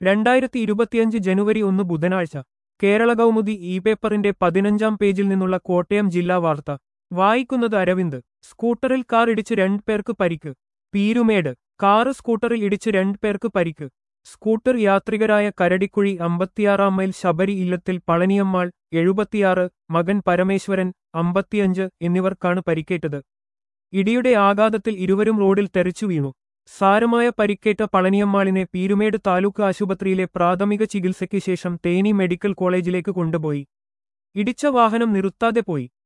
രണ്ടായിരത്തി ഇരുപത്തിയഞ്ച് ജനുവരി ഒന്ന് ബുധനാഴ്ച കേരള കൗമുദി ഇ പേപ്പറിന്റെ പതിനഞ്ചാം പേജിൽ നിന്നുള്ള കോട്ടയം ജില്ലാ വാർത്ത വായിക്കുന്നത് അരവിന്ദ് സ്കൂട്ടറിൽ കാർ ഇടിച്ച് രണ്ടുപേർക്ക് പരിക്ക് പീരുമേട് കാറ് സ്കൂട്ടറിൽ ഇടിച്ച് രണ്ടുപേർക്ക് പരിക്ക് സ്കൂട്ടർ യാത്രികരായ കരടിക്കുഴി അമ്പത്തിയാറാം മൈൽ ശബരി ഇല്ലത്തിൽ പളനിയമ്മാൾ എഴുപത്തിയാറ് മകൻ പരമേശ്വരൻ അമ്പത്തിയഞ്ച് എന്നിവർക്കാണ് പരിക്കേറ്റത് ഇടിയുടെ ആഘാതത്തിൽ ഇരുവരും റോഡിൽ തെറിച്ചു വീണു സാരമായ പരിക്കേറ്റ പളനിയമ്മാളിനെ പീരുമേട് താലൂക്ക് ആശുപത്രിയിലെ പ്രാഥമിക ചികിത്സയ്ക്ക് ശേഷം തേനി മെഡിക്കൽ കോളേജിലേക്ക് കൊണ്ടുപോയി ഇടിച്ച വാഹനം നിർത്താതെ പോയി